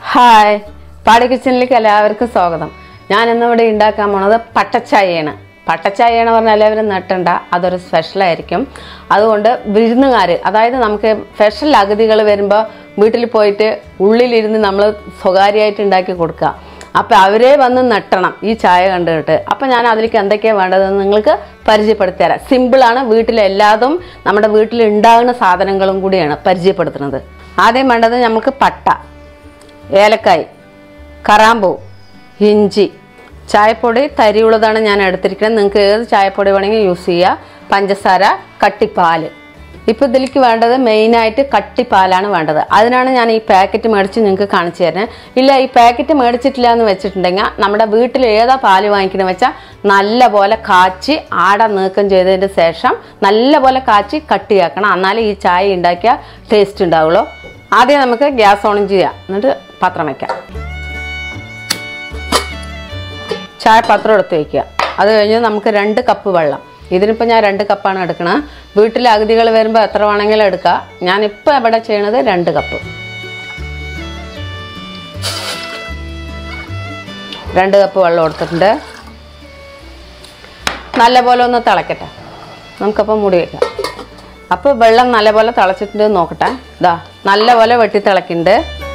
Hi പാടി കിച്ചണിലേക്ക് എല്ലാവർക്കും സ്വാഗതം ഞാൻ ഇന്നിവിടെ ഉണ്ടാക്കാൻ പോണത് പട്ടച്ചായയാണ് പട്ടച്ചായയാണ് പറഞ്ഞാൽ എല്ലാവരും നട്ടണ്ട അതൊരു സ്പെഷ്യലായിരിക്കും അതുകൊണ്ട് വിരുന്നുകാർ അതായത് നമുക്ക് സ്പെഷ്യൽ അതിഥികൾ വരുമ്പോൾ വീട്ടിൽ പോയിട്ട് ഉള്ളിലിരുന്ന് നമ്മൾ സ്വകാര്യമായിട്ട് ഉണ്ടാക്കി കൊടുക്കുക അപ്പം അവരെ വന്ന് നട്ടണം ഈ ചായ കണ്ടിട്ട് അപ്പം ഞാൻ അതിലേക്ക് എന്തൊക്കെയാണ് വേണ്ടതെന്ന് നിങ്ങൾക്ക് പരിചയപ്പെടുത്തി തരാം സിമ്പിളാണ് വീട്ടിലെല്ലാതും നമ്മുടെ വീട്ടിൽ ഉണ്ടാകുന്ന സാധനങ്ങളും കൂടിയാണ് പരിചയപ്പെടുത്തുന്നത് ആദ്യം വേണ്ടത് നമുക്ക് പട്ട ഏലക്കായ് കറാമ്പൂ ഇഞ്ചി ചായപ്പൊടി തരിയുള്ളതാണ് ഞാൻ എടുത്തിരിക്കുന്നത് നിങ്ങൾക്ക് ഏത് ചായപ്പൊടി വേണമെങ്കിൽ യൂസ് ചെയ്യുക പഞ്ചസാര കട്ടിപ്പാൽ ഇപ്പോൾ ഇതിലേക്ക് വേണ്ടത് മെയിനായിട്ട് കട്ടിപ്പാലാണ് വേണ്ടത് അതിനാണ് ഞാൻ ഈ പാക്കറ്റ് മേടിച്ച് നിങ്ങൾക്ക് കാണിച്ചു തരുന്നത് ഇല്ല ഈ പാക്കറ്റ് മേടിച്ചിട്ടില്ല എന്ന് വെച്ചിട്ടുണ്ടെങ്കിൽ നമ്മുടെ വീട്ടിൽ ഏതാ പാല് വാങ്ങിക്കണമെന്ന് വെച്ചാൽ നല്ല പോലെ കാച്ചി ആട നീക്കം ചെയ്തതിന് ശേഷം നല്ല പോലെ കാച്ചി കട്ടിയാക്കണം എന്നാലേ ഈ ചായ ഉണ്ടാക്കിയാൽ ടേസ്റ്റ് ഉണ്ടാവുള്ളൂ ആദ്യം നമുക്ക് ഗ്യാസ് ഓൺ ചെയ്യാം എന്നിട്ട് പാത്രം വയ്ക്കാം ചായ പാത്രം എടുത്ത് വയ്ക്കുക അത് കഴിഞ്ഞ് നമുക്ക് രണ്ട് കപ്പ് വെള്ളം ഇതിനിപ്പോൾ ഞാൻ രണ്ട് കപ്പാണ് എടുക്കണത് വീട്ടിൽ അഗതികൾ വരുമ്പോൾ എത്ര വേണമെങ്കിലും എടുക്കുക ഞാനിപ്പോൾ ഇവിടെ ചെയ്യണത് രണ്ട് കപ്പ് രണ്ട് കപ്പ് വെള്ളം എടുത്തിട്ടുണ്ട് നല്ലപോലെ ഒന്ന് തിളക്കട്ടെ നമുക്കപ്പോൾ മൂടി വയ്ക്കാം അപ്പോൾ വെള്ളം നല്ലപോലെ തിളച്ചിട്ടുണ്ട് എന്ന് നോക്കട്ടെ ഇതാ നല്ലപോലെ വെട്ടി തിളക്കുന്നുണ്ട്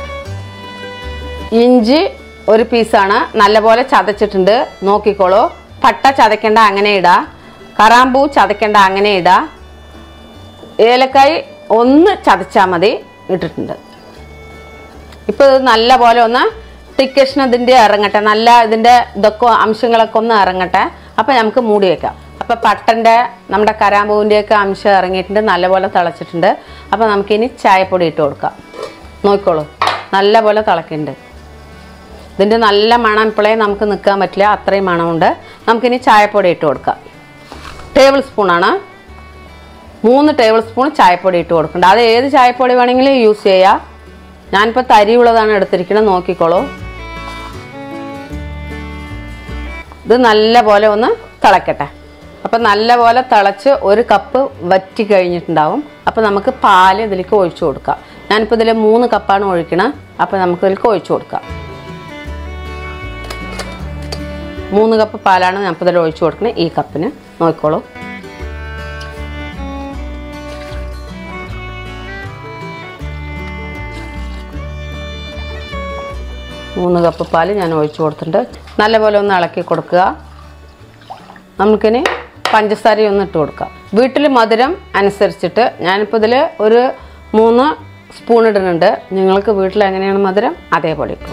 ഇഞ്ചി ഒരു പീസാണ് നല്ലപോലെ ചതച്ചിട്ടുണ്ട് നോക്കിക്കോളൂ പട്ട ചതയ്ക്കേണ്ട അങ്ങനെ ഇടാ കറാമ്പൂ ചതയ്ക്കേണ്ട അങ്ങനെ ഇടാ ഏലക്കായ് ഒന്ന് ചതച്ചാൽ മതി ഇട്ടിട്ടുണ്ട് ഇപ്പോൾ ഇത് നല്ല പോലെ ഒന്ന് ടിക്കഷൻ ഇതിൻ്റെ ഇറങ്ങട്ടെ നല്ല ഇതിൻ്റെ ഇതൊക്കെ അംശങ്ങളൊക്കെ ഒന്ന് ഇറങ്ങട്ടെ അപ്പോൾ നമുക്ക് മൂടി വെക്കാം അപ്പോൾ പട്ടൻ്റെ നമ്മുടെ കരാമ്പൂവിൻ്റെയൊക്കെ അംശം ഇറങ്ങിയിട്ടുണ്ട് നല്ലപോലെ തിളച്ചിട്ടുണ്ട് അപ്പോൾ നമുക്കിനി ചായപ്പൊടി ഇട്ട് കൊടുക്കാം നോക്കിക്കോളൂ നല്ലപോലെ തിളക്കുന്നുണ്ട് ഇതിൻ്റെ നല്ല മണം ഇപ്പോഴേ നമുക്ക് നിൽക്കാൻ പറ്റില്ല അത്രയും മണമുണ്ട് നമുക്കിനി ചായപ്പൊടി ഇട്ട് കൊടുക്കാം ടേബിൾ സ്പൂണാണ് മൂന്ന് ടേബിൾ സ്പൂൺ ചായപ്പൊടി ഇട്ട് കൊടുക്കേണ്ടത് അത് ഏത് ചായപ്പൊടി വേണമെങ്കിലും യൂസ് ചെയ്യാം ഞാനിപ്പോൾ തരിയുള്ളതാണ് എടുത്തിരിക്കുന്നത് നോക്കിക്കോളൂ ഇത് നല്ല പോലെ ഒന്ന് തിളക്കട്ടെ അപ്പം നല്ല പോലെ തിളച്ച് ഒരു കപ്പ് വറ്റി കഴിഞ്ഞിട്ടുണ്ടാവും അപ്പോൾ നമുക്ക് പാല് ഇതിലേക്ക് ഒഴിച്ചു കൊടുക്കാം ഞാനിപ്പോൾ ഇതിൽ മൂന്ന് കപ്പാണ് ഒഴിക്കണത് അപ്പോൾ നമുക്ക് ഇതിലേക്ക് ഒഴിച്ചു കൊടുക്കാം മൂന്ന് കപ്പ് പാലാണ് ഞാൻ ഇപ്പോൾ ഇതിൽ ഒഴിച്ചു കൊടുക്കുന്നത് ഈ കപ്പിന് നോക്കിക്കോളൂ മൂന്ന് കപ്പ് പാല് ഞാൻ ഒഴിച്ചു കൊടുത്തിട്ടുണ്ട് നല്ലപോലെ ഒന്ന് ഇളക്കി കൊടുക്കുക നമുക്കിനി പഞ്ചസാര ഒന്ന് ഇട്ട് കൊടുക്കാം വീട്ടിൽ മധുരം അനുസരിച്ചിട്ട് ഞാനിപ്പോൾ ഇതിൽ ഒരു മൂന്ന് സ്പൂൺ ഇടുന്നുണ്ട് നിങ്ങൾക്ക് വീട്ടിൽ എങ്ങനെയാണ് മധുരം അതേപോലെ ഇട്ടു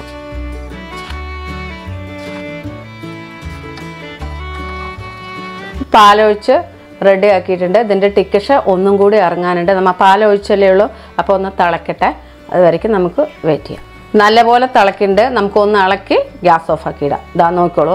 പാലൊഴിച്ച് റെഡി ആക്കിയിട്ടുണ്ട് ഇതിൻ്റെ ടിക്കഷ് ഒന്നും കൂടി ഇറങ്ങാനുണ്ട് നമ്മൾ പാലൊഴിച്ചല്ലേ ഉള്ളൂ അപ്പോൾ ഒന്ന് തിളക്കട്ടെ അതുവരയ്ക്കും നമുക്ക് വെയിറ്റ് ചെയ്യാം നല്ലപോലെ തിളക്കിണ്ട് നമുക്കൊന്ന് ഇളക്കി ഗ്യാസ് ഓഫ് ആക്കിയിടാം ഇതാ നോക്കിക്കോളൂ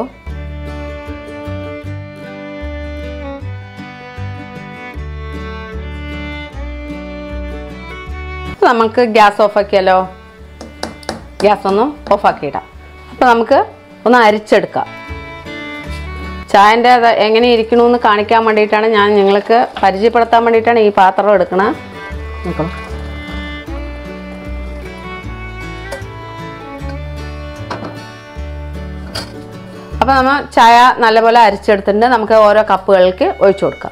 നമുക്ക് ഗ്യാസ് ഓഫ് ആക്കിയാലോ ഗ്യാസ് ഒന്ന് ഓഫ് ആക്കിയിടാം അപ്പോൾ നമുക്ക് ഒന്ന് അരിച്ചെടുക്കാം ചായൻ്റെ അത് എങ്ങനെ ഇരിക്കണമെന്ന് കാണിക്കാൻ വേണ്ടിയിട്ടാണ് ഞാൻ നിങ്ങൾക്ക് പരിചയപ്പെടുത്താൻ വേണ്ടിയിട്ടാണ് ഈ പാത്രം എടുക്കണത് നോക്കണം അപ്പോൾ നമ്മൾ ചായ നല്ലപോലെ അരിച്ചെടുത്തിട്ടുണ്ട് നമുക്ക് ഓരോ കപ്പുകൾക്ക് ഒഴിച്ചു കൊടുക്കാം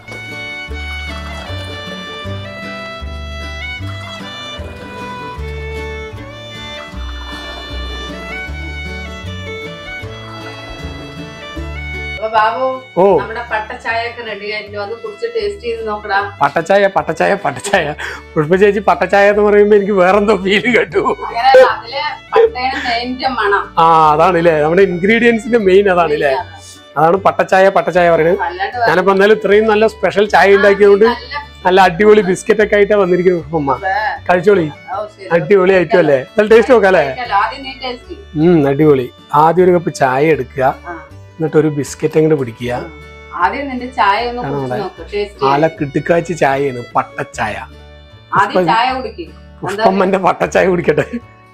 ബാബു ഓ നമ്മുടെ പട്ടച്ചായ ഒക്കെ റെഡി ആയിട്ട് വന്ന് കുടിച്ച് ടേസ്റ്റ് ചെയ്ത് നോക്കടാ പട്ടച്ചായ പട്ടച്ചായ പട്ടച്ചായ പുഷ്പ ചേച്ചി പട്ടച്ചായ എന്ന് പറയുമ്പോ എനിക്ക് വേറെന്തോ ഫീല് കേട്ടു അങ്ങനെയല്ല, അതില് പട്ടയുടെ മെയിൻ്റെ മണം ആ അതാണല്ലേ നമ്മുടെ ഇൻഗ്രീഡിയൻസിന്റെ മെയിൻ അതാണല്ലേ അതാണ് പട്ടച്ചായ പട്ടച്ചായ പറയുന്നത് അല്ലാണ്ട് ഞാനിപ്പോ എന്നാലും ഇത്രയും നല്ല സ്പെഷ്യൽ ചായ ഉണ്ടാക്കിയതുകൊണ്ട് നല്ല നല്ല അടിപൊളി ബിസ്ക്കറ്റ് ഒക്കെ ആയിട്ടാ വന്നിരിക്കുന്നത് പുഷ്പമ്മ കഴിച്ചോളി ഓ, ശരി. അടിപൊളി ആയിട്ടും അല്ലേ നല്ല ടേസ്റ്റ് നോക്കാം അല്ലേ കഴിക്കാലോ. ആദ്യം നീ taste ചെയ്യ്. ഉം അടിപൊളി ആദ്യം ഒരു കപ്പ് ചായ എടുക്കുക ആ. എന്നിട്ട് ഒരു ബിസ്ക്കറ്റ് അങ്ങോട്ട് പിടിക്കുക ആദ്യം നിന്റെ ചായ ഒന്ന് ആണോ കുടിച്ച് അവിടെ? നോക്ക് ടേസ്റ്റ് ചെയ്യ്. ആല കിട്ടുക്കാച്ചി ചായയാണ് പട്ടച്ചായ ആദ്യം ചായ കുടിക്കും പുഷ്പമ്മന്റെ പട്ടച്ചായ കുടിക്കട്ടെ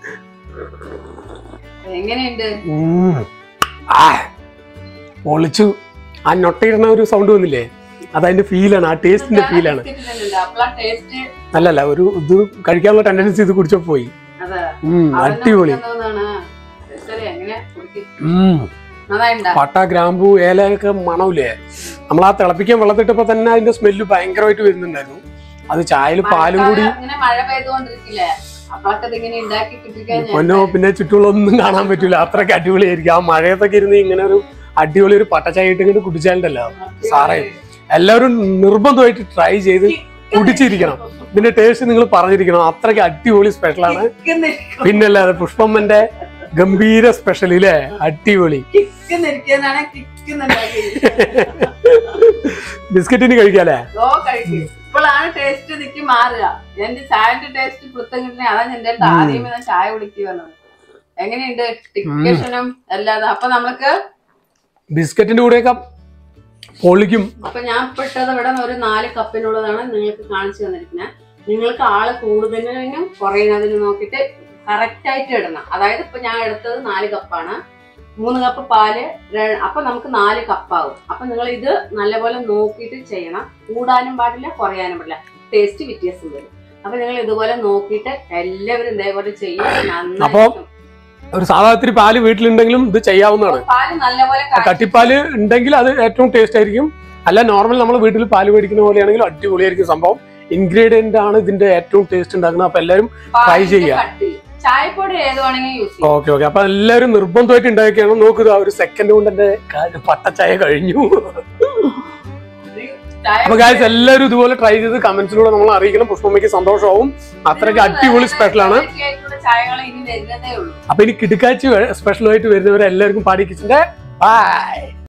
എങ്ങനെയുണ്ട് ഉം. ആ പൊളിച്ചു ആ നൊട്ടയിടുന്ന ഒരു സൗണ്ട് വന്നില്ലേ അതതിന്റെ ഫീലാണ് ആ ടേസ്റ്റിന്റെ ഫീലാണ് അപ്പളാ ടേസ്റ്റ് അല്ലല്ല ഒരു ഇത് കഴിക്കാനുള്ള ടെൻഡൻസി ഇത് കുടിച്ചോ പോയി അതെ ഉം, അവൻ അടിപൊളി നമുക്ക് തോന്നുന്നു ഉം. അതായിണ്ടാ പട്ട ഗ്രാമ്പു ഏലയൊക്കെ മണമില്ലേ നമ്മൾ ആ തിളപ്പിക്കാൻ വെള്ളത്തിട്ടപ്പോ തന്നെ അതിന്റെ സ്മെല്ല് ഭയങ്കരമായിട്ട് വരുന്നുണ്ടായിരുന്നു അത് ചായയിൽ പാലും കൂടി ഇങ്ങനെ മഴ പെയ്തുകൊണ്ടിരിക്കില്ലേ അപ്പോഴൊക്കെ ഇതിങ്ങനെ ഉണ്ടാക്കി കിട്ടിക്കഴിഞ്ഞാൽ പൊന്നോ പിന്നെ ചുറ്റുള്ളൊന്നും കാണാൻ പറ്റൂല അത്രയ്ക്ക് അടിപൊളിയായിരിക്കും ആ മഴയത്തൊക്കെ ഇരുന്ന് ഇങ്ങനെ ഒരു അടിപൊളി ഒരു പട്ടച്ചായ ഇട്ട് ഇങ്ങനെ കുടിച്ചാലുണ്ടല്ലോ സാറേ എല്ലാവരും നിർബന്ധമായിട്ട് ട്രൈ ചെയ്ത് കുടിച്ചിരിക്കണം ഇതിന്റെ ടേസ്റ്റ് നിങ്ങൾ പറഞ്ഞിരിക്കണം അത്രയ്ക്ക് അടിപൊളി സ്പെഷ്യലാണ് പിന്നല്ലാതെ പുഷ്പമ്മന്റെ ഗംഭീര സ്പെഷ്യൽ ഇല്ലേ അടിപൊളി കിക്കുന്നിരിക്കുന്നതാണ് കിക്കുന്നുണ്ടാക്കി ബിസ്ക്കറ്റിന് കഴിക്കാല്ലേ ഓ കഴിക്കും ഇപ്പോഴാണ് ടേസ്റ്റ് നിക്ക് മാറുക എന്റെ ചായന്റെ ടേസ്റ്റ് പുറത്തും കിട്ടുന്ന അതാ എന്റെ അടുത്ത് ആദ്യമേ ഞാൻ ചായ കുടിക്കുക വന്നത് എങ്ങനെയുണ്ട് ടിക്കേഷനും എല്ലാം അപ്പൊ നമുക്ക് ബിസ്ക്കറ്റിന്റെ കൂടെയൊക്കെ പൊളിക്കും അപ്പൊ ഞാൻ ഇപ്പൊ ഇട്ടത് ഇവിടെ ഒരു നാല് കപ്പിനുള്ളതാണ് നിങ്ങൾക്ക് കാണിച്ചു തന്നിരിക്കുന്നത് നിങ്ങൾക്ക് ആള് കൂടുതലിനും കുറയുന്നതിന് നോക്കിയിട്ട് കറക്റ്റ് ആയിട്ട് ഇടണം അതായത് ഇപ്പൊ ഞാൻ എടുത്തത് നാല് കപ്പാണ് മൂന്ന് കപ്പ് പാല് ര- അപ്പൊ നമുക്ക് നാല് കപ്പാവും അപ്പൊ നിങ്ങൾ ഇത് നല്ലപോലെ നോക്കിയിട്ട് ചെയ്യണം കൂടാനും പാടില്ല കുറയാനും പാടില്ല ടേസ്റ്റ് വ്യത്യാസം വരും അപ്പൊ നിങ്ങൾ ഇതുപോലെ നോക്കിയിട്ട് എല്ലാവരും ഇതേപോലെ ചെയ്യും അപ്പൊ നന്നായിരിക്കും. ഒരു സാധാ ഇത്തിരി പാല് വീട്ടിലുണ്ടെങ്കിലും ഇത് ചെയ്യാവുന്നതാണ് പാല് നല്ലപോലെ ആ കട്ടിപ്പാല് ഉണ്ടെങ്കിൽ അത് ഏറ്റവും ടേസ്റ്റ് ആയിരിക്കും അല്ല നോർമൽ നമ്മൾ വീട്ടിൽ പാല് മേടിക്കുന്ന പോലെയാണെങ്കിൽ അടിപൊളിയായിരിക്കും സംഭവം ഇൻഗ്രീഡിയന്റ് ആണ് ഇതിന്റെ ഏറ്റവും ടേസ്റ്റ് ഉണ്ടാക്കുന്നത് അപ്പൊ എല്ലാവരും try ചെയ്യാം. കട്ടി ചായപ്പൊടി ഏത് വേണമെങ്കിലും യൂസ് ചെയ്യാം ഓക്കെ ഓക്കെ അപ്പൊ എല്ലാവരും നിർബന്ധമായിട്ട് ഉണ്ടാക്കിയാണ് നോക്കുക ആ ഒരു സെക്കൻഡ് കൊണ്ട് എന്റെ കാ- പട്ടച്ചായ കഴിഞ്ഞു ചായ അപ്പൊ ഗായ്സ് എല്ലാവരും ഇതുപോലെ ട്രൈ ചെയ്ത് കമന്റ്സിലൂടെ നമ്മൾ അറിയിക്കണം പുഷ്പമ്മയ്ക്ക് സന്തോഷമാവും അത്രയ്ക്ക് അടിപൊളി സ്പെഷ്യലാണ് ചായകൾ ഇനി വരുന്നതേ ഉള്ളൂ അപ്പൊ ഇനി കിടക്കാച്ചി സ്പെഷ്യലായിട്ട് വരുന്നവരെ എല്ലാവർക്കും പാടി കിച്ചന്റെ ബൈ